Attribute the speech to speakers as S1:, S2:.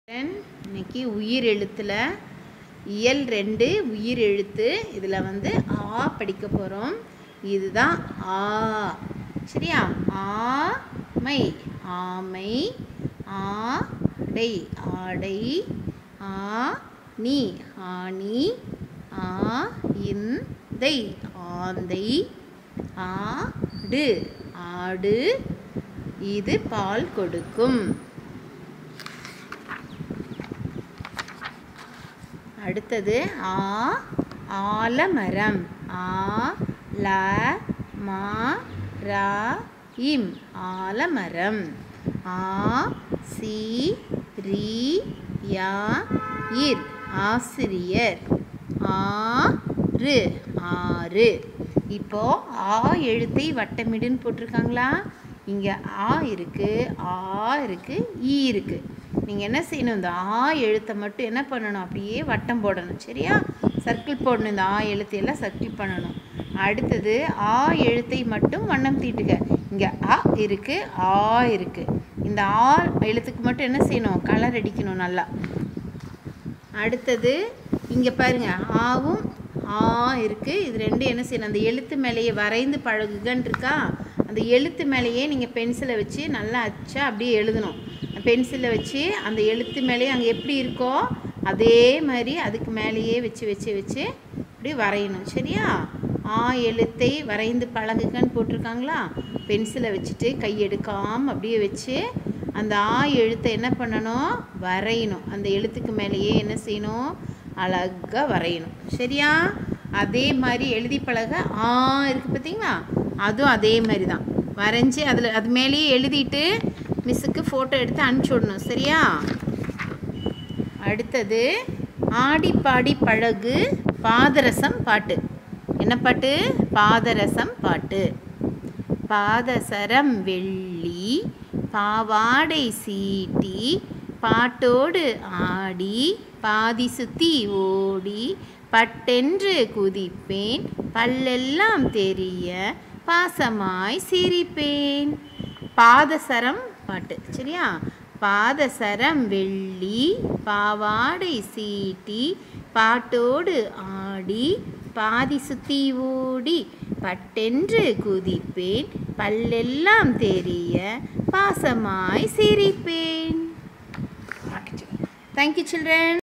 S1: இன்னைக்கு உயிர் எழுத்தில் இயல் ரெண்டு உயிர் எழுத்து இதில் வந்து ஆ படிக்க போகிறோம் இதுதான் ஆ சரியா ஆமை ஆமை ஆடை ஆடை ஆ நீ ஆணி ஆ இந்தை ஆந்தை ஆடு ஆடு இது பால் கொடுக்கும் அடுத்தது ஆ ஆலமரம் ஆ ல மா ரா இம் ஆலமரம் ஆ சி ரி யா இர் ஆசிரியர் ஆறு ஆறு இப்போ ஆ எழுத்தை வட்டமிடுன்னு போட்டிருக்காங்களா இங்கே ஆ இருக்கு ஆ இருக்கு ஈ இருக்கு நீங்கள் என்ன செய்யணும் இந்த ஆ எழுத்தை மட்டும் என்ன பண்ணணும் அப்படியே வட்டம் போடணும் சரியா சர்க்கிள் போடணும் இந்த ஆ எழுத்தையெல்லாம் சர்க்கிள் பண்ணணும் அடுத்தது ஆ எழுத்தை மட்டும் வண்ணம் தீட்டுக இங்கே அ இருக்கு ஆ இருக்கு இந்த ஆ எழுத்துக்கு மட்டும் என்ன செய்யணும் கலர் அடிக்கணும் நல்லா அடுத்தது இங்கே பாருங்க ஆவும் ஆ இருக்குது இது ரெண்டும் என்ன செய்யணும் அந்த எழுத்து மேலேயே வரைந்து பழகுகன்னு இருக்கா அந்த எழுத்து மேலேயே நீங்கள் பென்சிலை வச்சு நல்லா அச்சா அப்படியே எழுதணும் பென்சிலை வச்சு அந்த எழுத்து மேலேயே அங்கே எப்படி இருக்கோ அதே மாதிரி அதுக்கு மேலேயே வச்சு வச்சு வச்சு இப்படி வரையணும் சரியா ஆ எழுத்தை வரைந்து பழகுகன்னு போட்டிருக்காங்களா பென்சிலை வச்சுட்டு கை எடுக்காமல் அப்படியே வச்சு அந்த ஆ எழுத்தை என்ன பண்ணணும் வரையணும் அந்த எழுத்துக்கு மேலேயே என்ன செய்யணும் அழகாக வரையணும் சரியா அதே மாதிரி எழுதி பழக ஆ இருக்குது பார்த்தீங்களா அதுவும் அதே மாதிரி தான் வரைஞ்சி அதில் அது மேலேயே எழுதிட்டு மிஸ்ஸுக்கு ஃபோட்டோ எடுத்து அனுப்பிச்சி விடணும் சரியா அடுத்தது ஆடி பாடி பழகு பாதரசம் பாட்டு என்ன பாட்டு பாதரசம் பாட்டு பாதசரம் வெள்ளி பாவாடை சீட்டி பாட்டோடு ஆடி பாதி சுத்தி ஓடி பட்டென்று குதிப்பேன் பல்லெல்லாம் தெரிய பாசமாய் சிரிப்பேன் பாதசரம் பாட்டு சரியா பாதசரம் வெள்ளி பாவாடை சீட்டி பாட்டோடு ஆடி பாதி சுத்தி ஓடி பட்டென்று குதிப்பேன் பல்லெல்லாம் தெரிய பாசமாய் சிரிப்பேன் தேங்க்யூ சில்ட்ரன்